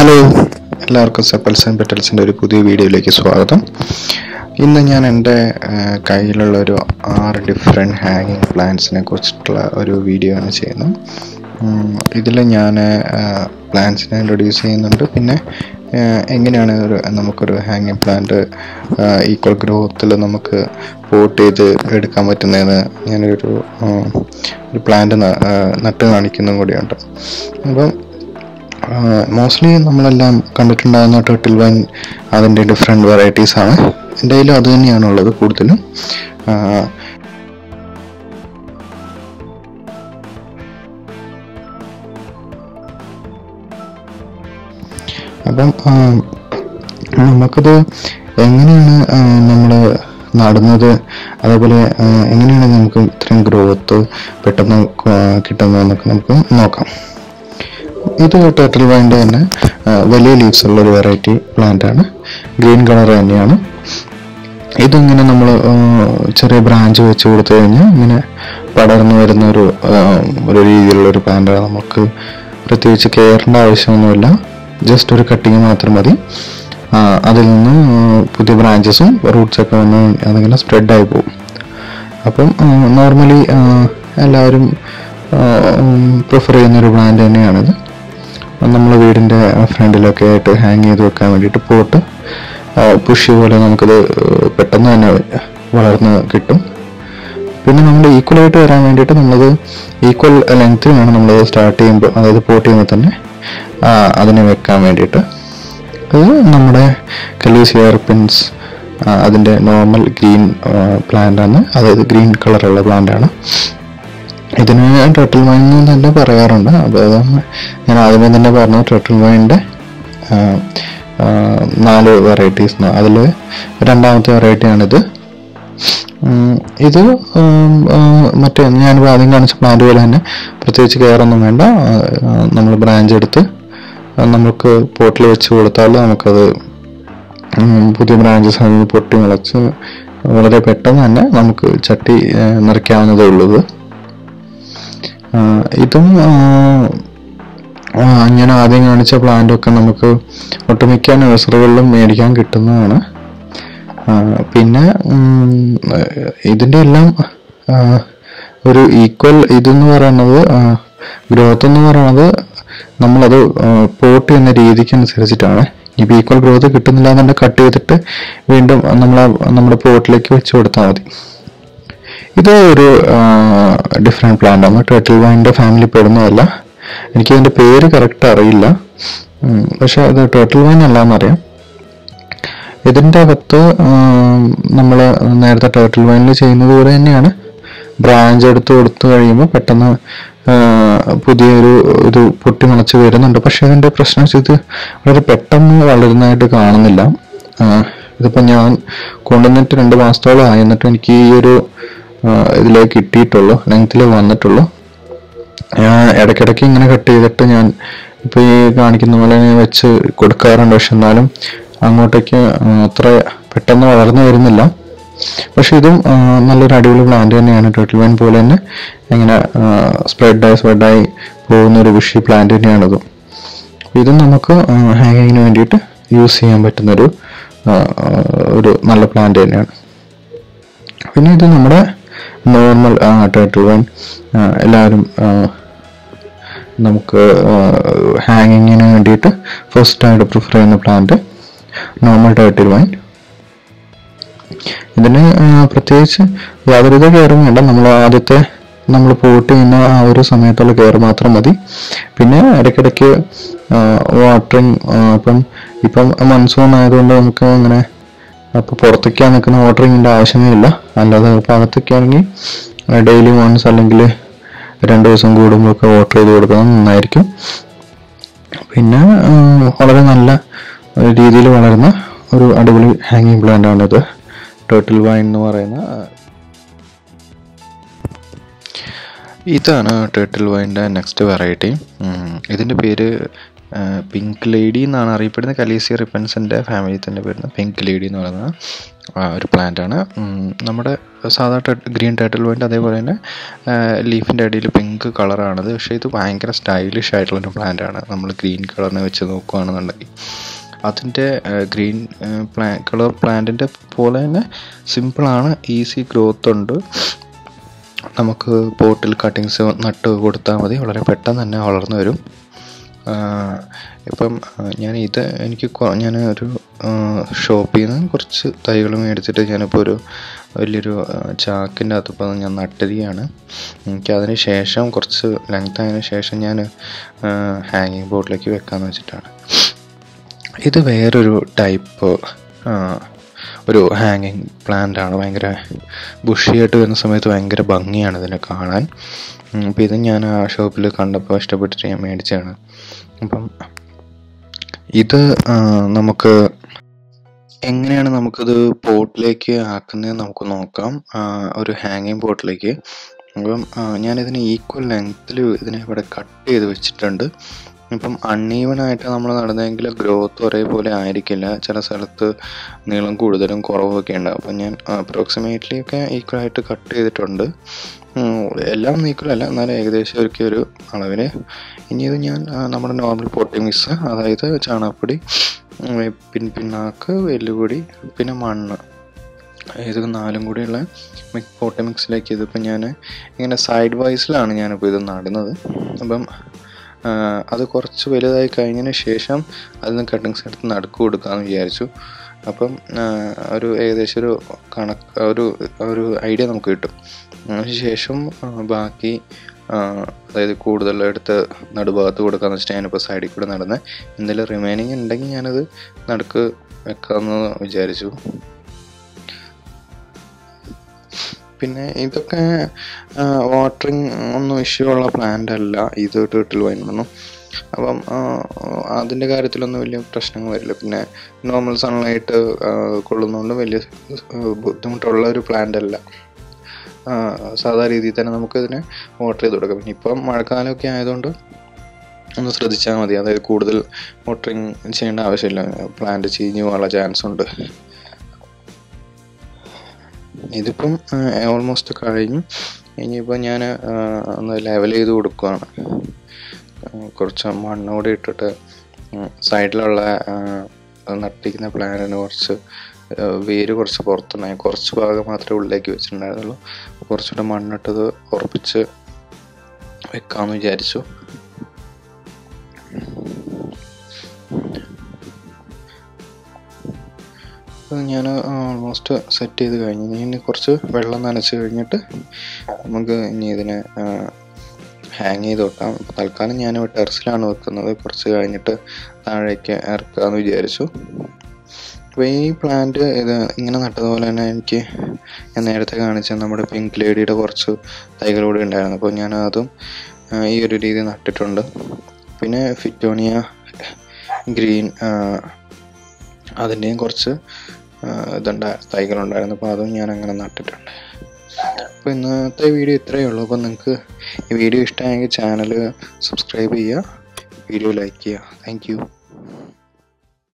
hello എല്ലാവർക്കും sepals and പെറ്റൽസിൻ്റെ ഒരു പുതിയ വീഡിയോയിലേക്ക് സ്വാഗതം ഇന്ന് ഞാൻ എൻ്റെ ആ, കയ്യിലുള്ള ഒരു ആറ് ഡിഫറെൻറ്റ് ഹാങ്ങിങ് പ്ലാന്റ്സിനെ കുറിച്ചിട്ടുള്ള ഒരു വീഡിയോ ആണ് ചെയ്യുന്നത് ഇതിൽ ഞാൻ പ്ലാന്റ്സിനെ ഇൻട്രൊഡ്യൂസ് ചെയ്യുന്നുണ്ട് പിന്നെ ആ, എങ്ങനെയാണ് ഒരു നമുക്കൊരു ഹാങ്ങിങ് പ്ലാന്റ് ഈക്വൽ ഗ്രോത്തിൽ നമുക്ക് പോട്ട് ചെയ്ത് എടുക്കാൻ പറ്റുന്നതെന്ന് ഞാനൊരു ആ, ഒരു പ്ലാന്റ് നട്ട് കാണിക്കുന്നതും കൂടിയുണ്ട് അപ്പം മോസ്റ്റ്ലി നമ്മളെല്ലാം കണ്ടിട്ടുണ്ടാകുന്ന ടർട്ടിൽ വൈൻ അതിൻ്റെ ഡിഫറെൻറ്റ് വെറൈറ്റീസ് ആണ് എൻ്റെ കയ്യിലും അത് തന്നെയാണുള്ളത് കൂടുതലും ആ, അപ്പം ആ, നമുക്കത് എങ്ങനെയാണ് നമ്മൾ നടുന്നത് അതേപോലെ ആ, എങ്ങനെയാണ് നമുക്ക് ഇത്രയും ഗ്രോത്ത് പെട്ടെന്ന് ആ, കിട്ടുന്നതെന്നൊക്കെ നമുക്ക് നോക്കാം ഇത് ടർട്ടിൽ വൈൻ്റെ തന്നെ ആ, വലിയ ലീവ്സ് ഉള്ള ഒരു വെറൈറ്റി പ്ലാന്റ് ആണ് ഗ്രീൻ കളർ തന്നെയാണ് ഇതിങ്ങനെ നമ്മൾ ചെറിയ ബ്രാഞ്ച് വെച്ച് കൊടുത്തു കഴിഞ്ഞാൽ ഇങ്ങനെ പടർന്നു വരുന്ന ഒരു ആ, ഒരു രീതിയിലുള്ള ഒരു പ്ലാന്റാണ് നമുക്ക് പ്രത്യേകിച്ച് കെയറിൻ്റെ ആവശ്യമൊന്നുമില്ല ജസ്റ്റ് ഒരു കട്ടിങ് മാത്രം മതി ആ, അതിൽ നിന്ന് ആ, പുതിയ ബ്രാഞ്ചസും റൂട്ട്സ് ഒക്കെ വന്ന് അതിങ്ങനെ സ്പ്രെഡായി പോകും അപ്പം നോർമലി എല്ലാവരും പ്രിഫർ ചെയ്യുന്ന ഒരു പ്ലാന്റ് തന്നെയാണിത് നമ്മൾ വീടിൻ്റെ ഫ്രണ്ടിലൊക്കെ ആയിട്ട് ഹാങ് ചെയ്ത് വെക്കാൻ വേണ്ടിയിട്ട് പോട്ട് പുഷ് പോലെ നമുക്കത് ആ, പെട്ടെന്ന് തന്നെ വളർന്ന് കിട്ടും പിന്നെ നമ്മൾ ഈക്വൽ ആയിട്ട് വരാൻ വേണ്ടിയിട്ട് നമ്മളത് ഈക്വൽ ലെങ്ത്തിൽ വേണം നമ്മൾ സ്റ്റാർട്ട് ചെയ്യുമ്പോൾ അതായത് പോട്ട് ചെയ്യുമ്പോൾ തന്നെ ആ, അതിനെ വെക്കാൻ വേണ്ടിയിട്ട് അത് നമ്മുടെ കലീസിയർ പിൻസ് അതിൻ്റെ നോർമൽ ഗ്രീൻ പ്ലാന്റ് ആണ് അതായത് ഗ്രീൻ കളറുള്ള പ്ലാന്റ് ആണ് ഇതിന് ടർട്ടിൽ വൈൻ എന്ന് തന്നെ പറയാറുണ്ട് അപ്പോൾ അതാണ് ഞാൻ ആദ്യമേ തന്നെ പറഞ്ഞു ടർട്ടിൽ വൈൻ്റെ നാല് വെറൈറ്റീസ് അതിൽ രണ്ടാമത്തെ വെറൈറ്റിയാണിത് ഉം, ഇത് ഉം, ആ, മറ്റേ ഞാൻ ആദ്യം കാണിച്ച പ്ലാന്റ് പോലെ തന്നെ പ്രത്യേകിച്ച് കെയർ ഒന്നും വേണ്ട നമ്മൾ ബ്രാഞ്ച് എടുത്ത് ആ, നമുക്ക് പോട്ടിൽ വെച്ച് കൊടുത്താൽ നമുക്കത് ഉം, പുതിയ ബ്രാഞ്ചസ് അതിൽ പൊട്ടി മുളച്ച് വളരെ പെട്ടെന്ന് തന്നെ നമുക്ക് ചട്ടി ആ, നിറയ്ക്കാവുന്നതേ ഉള്ളൂ ഇത് ആ, ഇതും ആ, ആ, ഞാൻ ആദ്യം കാണിച്ച പ്ലാന്റൊക്കെ നമുക്ക് ഒട്ടുമിക്ക നഴ്സറികളിലും മേടിക്കാൻ കിട്ടുന്നതാണ് ആ, പിന്നെ ഉം, ഇതിൻ്റെ എല്ലാം ആ, ഒരു ഈക്വൽ ഇതെന്ന് പറയുന്നത് ഗ്രോത്ത് എന്ന് പറയുന്നത് നമ്മളത് പോട്ട് ചെയ്യുന്ന രീതിക്ക് അനുസരിച്ചിട്ടാണ് ഇപ്പോൾ ഈക്വൽ ഗ്രോത്ത് കിട്ടുന്നില്ല എന്നുണ്ടെങ്കിൽ കട്ട് ചെയ്തിട്ട് വീണ്ടും നമ്മൾ നമ്മുടെ പോട്ടിലേക്ക് വെച്ച് കൊടുത്താൽ മതി ഇത് ഒരു ഡിഫറെൻറ്റ് പ്ലാന്റ് ആണ് ടേട്ടിൽ വൈൻ്റെ ഫാമിലി പെടുന്നതല്ല എനിക്ക് അതിൻ്റെ പേര് കറക്റ്റ് അറിയില്ല ഉം, പക്ഷെ അത് ടേട്ടിൽ വൈൻ അല്ല എന്നറിയാം ഇതിൻ്റെ അകത്ത് നമ്മൾ നേരത്തെ ടേട്ടിൽ വൈനിൽ ചെയ്യുന്നത് പോലെ തന്നെയാണ് ബ്രാഞ്ച് എടുത്ത് കൊടുത്തു കഴിയുമ്പോൾ പെട്ടെന്ന് ആ, പുതിയൊരു ഇത് പൊട്ടി മുളച്ച് വരുന്നുണ്ട് പക്ഷെ ഇതിൻ്റെ പ്രശ്നം വെച്ചാൽ ഇത് വളരെ പെട്ടെന്ന് വളരുന്നതായിട്ട് കാണുന്നില്ല ആ, ഇതിപ്പോൾ ഞാൻ കൊണ്ടുവന്നിട്ട് രണ്ട് മാസത്തോളം ആയി എന്നിട്ട് എനിക്ക് ഈ ഒരു ആ, ഇതിലേക്ക് കിട്ടിയിട്ടുള്ളൂ ലെങ്ത്തിൽ വന്നിട്ടുള്ളൂ ഞാൻ ഇടയ്ക്കിടയ്ക്ക് ഇങ്ങനെ കട്ട് ചെയ്തിട്ട് ഞാൻ ഇപ്പോൾ ഈ കാണിക്കുന്ന പോലെ ഞാൻ വെച്ച് കൊടുക്കാറുണ്ട് പക്ഷെ എന്നാലും അങ്ങോട്ടേക്ക് ആ, അത്ര പെട്ടെന്ന് വളർന്നു വരുന്നില്ല പക്ഷെ ഇതും ആ, നല്ലൊരു അടിപൊളി പ്ലാന്റ് തന്നെയാണ് ടോട്ടൽ വൈൻ പോലെ തന്നെ ഇങ്ങനെ സ്പ്രെഡായി സ്പ്രെഡായി പോകുന്ന ഒരു ബുഷി പ്ലാന്റ് തന്നെയാണിതും ഇതും നമുക്ക് ഹാങ്ങിങ്ങിന് വേണ്ടിയിട്ട് യൂസ് ചെയ്യാൻ പറ്റുന്നൊരു ആ, ആ, ഒരു നല്ല പ്ലാന്റ് തന്നെയാണ് പിന്നെ ഇത് നമ്മുടെ നോർമൽ ടേട്ടിൽ വൈൻ എല്ലാവരും ആ, നമുക്ക് ഹാങ്ങിങ്ങിന് വേണ്ടിയിട്ട് ഫസ്റ്റ് ആയിട്ട് പ്രിഫർ ചെയ്യുന്ന പ്ലാന്റ് നോർമൽ ടേട്ടിൽ വൈൻ ഇതിന് ആ, പ്രത്യേകിച്ച് യാതൊരുവിധ കെയറും വേണ്ട നമ്മൾ ആദ്യത്തെ നമ്മൾ പോട്ട് ചെയ്യുന്ന ആ ഒരു സമയത്തുള്ള കെയർ മാത്രം മതി പിന്നെ ഇടയ്ക്കിടയ്ക്ക് വാട്ടറിങ് ഇപ്പം ഇപ്പം മൺസൂൺ ആയതുകൊണ്ട് നമുക്ക് അങ്ങനെ അപ്പോൾ പുറത്തേക്കാണ് നിൽക്കുന്ന വാട്ടറിങ്ങിൻ്റെ ആവശ്യമേ ഇല്ല അല്ലാതെ ഇപ്പോൾ അകത്തൊക്കെയാണെങ്കിൽ ഡെയിലി വൺസ് അല്ലെങ്കിൽ രണ്ട് ദിവസം കൂടുമ്പോഴൊക്കെ വാട്ടർ ചെയ്ത് കൊടുക്കുന്നത് നന്നായിരിക്കും പിന്നെ ആ, വളരെ നല്ല രീതിയിൽ വളരുന്ന ഒരു അടിപൊളി ഹാങ്ങിങ് പ്ലാന്റ് ആണിത് ടേട്ടിൽ വൈൻ എന്ന് പറയുന്ന ഇതാണ് ടേട്ടിൽ വൈൻ്റെ നെക്സ്റ്റ് വെറൈറ്റി ഇതിൻ്റെ പേര് പിങ്ക് ലേഡി എന്നാണ് അറിയപ്പെടുന്നത് കലീസിയ റിപ്പൻസിൻ്റെ ഫാമിലി തന്നെ വരുന്ന പിങ്ക് ലേഡി എന്ന് പറയുന്ന ആ, ഒരു പ്ലാന്റ് ആണ് ഉം, നമ്മുടെ സാധാ ഗ്രീൻ ടേട്ടിൽ വൈൻഡ് അതേപോലെ തന്നെ ലീഫിൻ്റെ അടിയിൽ പിങ്ക് കളറാണത് പക്ഷേ ഇത് ഭയങ്കര സ്റ്റൈലിഷ് ആയിട്ടുള്ളൊരു പ്ലാന്റാണ് നമ്മൾ ഗ്രീൻ കളറിനെ വെച്ച് നോക്കുകയാണെന്നുണ്ടെങ്കിൽ അതിൻ്റെ ഗ്രീൻ പ്ലാ കളർ പ്ലാന്റിൻ്റെ പോലെ തന്നെ സിമ്പിളാണ് ഈസി ഗ്രോത്ത് ഉണ്ട് നമുക്ക് പോട്ടിൽ കട്ടിങ്സ് നട്ട് കൊടുത്താൽ മതി വളരെ പെട്ടെന്ന് തന്നെ വളർന്നു വരും ആഹ് ഇപ്പം ആഹ് ഞാൻ ഇത് എനിക്ക് കൊ- ഞാൻ ഒരു ഷോപ്പിൽ നിന്ന് കുറച്ച് തൈകൾ മേടിച്ചിട്ട് ഞാനിപ്പോൾ ഒരു വലിയൊരു ആഹ് ചാക്കിൻ്റെ അകത്ത് ഇപ്പോൾ ഞാൻ നട്ടിരിക്കുകയാണ് എനിക്ക് അതിന് ശേഷം കുറച്ച് ലെങ്ത് ആയതിനു ശേഷം ഞാൻ ഹാങ്ങിങ് ബോർഡിലേക്ക് വെക്കാമെന്ന് വെച്ചിട്ടാണ് ഇത് വേറൊരു ടൈപ്പ് ഒരു ഹാങ്ങിങ് പ്ലാന്റ് ആണ് ഭയങ്കര ബുഷിയായിട്ട് വരുന്ന സമയത്ത് ഭയങ്കര ഭംഗിയാണ് ഇതിനെ കാണാൻ ഉം, അപ്പോൾ ഇത് ഞാൻ ആ ഷോപ്പിൽ കണ്ടപ്പോൾ ഇഷ്ടപ്പെട്ടിട്ട് ഞാൻ മേടിച്ചതാണ് അപ്പം ഇത് ആ, നമുക്ക് എങ്ങനെയാണ് നമുക്കിത് പോട്ടിലേക്ക് ആക്കുന്നത് നമുക്ക് നോക്കാം ആ, ഒരു ഹാങ്ങിങ് പോട്ടിലേക്ക് അപ്പം ആ, ഞാനിതിന് ഈക്വൽ ലെങ്ത്തിൽ ഇതിനെ ഇവിടെ കട്ട് ചെയ്ത് വെച്ചിട്ടുണ്ട് ഇപ്പം അൺഈവൻ ആയിട്ട് നമ്മൾ നടന്നെങ്കിൽ ഗ്രോത്ത് ഒരേപോലെ ആയിരിക്കില്ല ചില സ്ഥലത്ത് നീളം കൂടുതലും കുറവൊക്കെ ഉണ്ടാവും അപ്പം ഞാൻ അപ്രോക്സിമേറ്റ്ലി ഒക്കെ ഈക്വൽ ആയിട്ട് കട്ട് ചെയ്തിട്ടുണ്ട് ഉം, എല്ലാം ഈക്വൽ അല്ല എന്നാലും ഏകദേശം ഒക്കെ ഒരു അളവിന് ഇനി ഇത് ഞാൻ ആ, നമ്മുടെ നോർമൽ പോട്ടി മിക്സ് അതായത് ചാണകപ്പൊടി ഉം, പിൻ പിണ്ണാക്ക് എല്ലുപൊടി പിന്നെ മണ്ണ് ഇത് നാലും കൂടിയുള്ള മിക് പോട്ടി മിക്സിലേക്ക് ഇതിപ്പോൾ ഞാൻ ഇങ്ങനെ സൈഡ് വൈസിലാണ് ഞാനിപ്പോൾ ഇത് നടുന്നത് അപ്പം ആ, അത് കുറച്ച് വലുതായി കഴിഞ്ഞതിന് ശേഷം അതിൽ നിന്ന് കട്ടിങ്സ് എടുത്ത് നടുക്ക് കൊടുക്കാമെന്ന് വിചാരിച്ചു അപ്പം ആ, ഒരു ഏകദേശം ഒരു കണക്ക് ഒരു ഒരു ഐഡിയ നമുക്ക് കിട്ടും അതിന് ശേഷം ആ, ബാക്കി ആ, അതായത് കൂടുതൽ എടുത്ത് നടുഭാഗത്ത് കൊടുക്കാമെന്ന് വെച്ചിട്ട് ഞാനിപ്പോൾ സൈഡിൽ കൂടെ നടന്ന് എന്തെങ്കിലും റിമൈനിങ് ഉണ്ടെങ്കിൽ ഞാനത് നടുക്ക് വെക്കാമെന്ന് വിചാരിച്ചു പിന്നെ ഇതൊക്കെ വാട്ടറിങ് ഒന്നും ഇഷ്യൂ ഉള്ള പ്ലാന്റ് അല്ല ഇത് ടേട്ടിൽ വൈനൊന്നും അപ്പം ആ, അതിൻ്റെ കാര്യത്തിലൊന്നും വലിയ പ്രശ്നങ്ങൾ വരില്ല പിന്നെ നോർമൽ സൺലൈറ്റ് കൊള്ളുന്നതുകൊണ്ട് വലിയ ആ, ബുദ്ധിമുട്ടുള്ള ഒരു പ്ലാന്റ് അല്ല ആ, സാധാ രീതിയിൽ തന്നെ നമുക്കിതിനെ വാട്ടർ ചെയ്ത് കൊടുക്കാം പിന്നെ ഇപ്പം മഴക്കാലമൊക്കെ ആയതുകൊണ്ട് ഒന്ന് ശ്രദ്ധിച്ചാൽ മതി അതായത് കൂടുതൽ വാട്ടറിങ് ചെയ്യേണ്ട ആവശ്യമില്ല പ്ലാന്റ് ചീഞ്ഞു പോകാനുള്ള ചാൻസ് ഉണ്ട് ഇതിപ്പം ഓൾമോസ്റ്റ് കഴിഞ്ഞു ഇനിയിപ്പോൾ ഞാൻ ഒന്ന് ലെവൽ ചെയ്ത് കൊടുക്കുകയാണ് ആ, കുറച്ച് മണ്ണ് കൂടി ഇട്ടിട്ട് സൈഡിലുള്ള നട്ടിരിക്കുന്ന പ്ലാന്റിന് കുറച്ച് ആ, വേര് കുറച്ച് പുറത്തുണ്ടായി കുറച്ച് ഭാഗം മാത്രമേ ഉള്ളിലേക്ക് വെച്ചിട്ടുണ്ടായിരുന്നുള്ളൂ കുറച്ചുകൂടെ മണ്ണിട്ടത് ഉറപ്പിച്ച് വെക്കാമെന്ന് വിചാരിച്ചു ഞാൻ ഓൾമോസ്റ്റ് സെറ്റ് ചെയ്ത് കഴിഞ്ഞു ഇനി കുറച്ച് വെള്ളം നനച്ച് കഴിഞ്ഞിട്ട് നമുക്ക് ഇനി ഇതിനെ ഹാങ് ചെയ്ത് വെക്കാം ഇപ്പം തൽക്കാലം ഞാനിവിടെ ടെറസിലാണ് വെക്കുന്നത് കുറച്ച് കഴിഞ്ഞിട്ട് താഴേക്ക് ഇറക്കാമെന്ന് വിചാരിച്ചു അപ്പോൾ ഈ പ്ലാന്റ് ഇത് ഇങ്ങനെ നട്ടതുപോലെ തന്നെ എനിക്ക് ഞാൻ നേരത്തെ കാണിച്ച നമ്മുടെ പിങ്ക് ലേഡിയുടെ കുറച്ച് തൈകൾ കൂടി ഉണ്ടായിരുന്നു അപ്പോൾ ഞാൻ അതും ആ, ഈ ഒരു രീതി നട്ടിട്ടുണ്ട് പിന്നെ ഫിറ്റോണിയ ഗ്രീൻ അതിൻ്റെയും കുറച്ച് ആ, ഇതുണ്ട തൈകളുണ്ടായിരുന്നു അപ്പോൾ അതും ഞാൻ അങ്ങനെ നട്ടിട്ടുണ്ട് അപ്പോൾ ഇന്നത്തെ വീഡിയോ ഇത്രയേ ഉള്ളൂ അപ്പോൾ നിങ്ങൾക്ക് ഈ വീഡിയോ ഇഷ്ടമായെങ്കിൽ ചാനൽ സബ്സ്ക്രൈബ് ചെയ്യുക വീഡിയോ ലൈക്ക് ചെയ്യുക താങ്ക് യു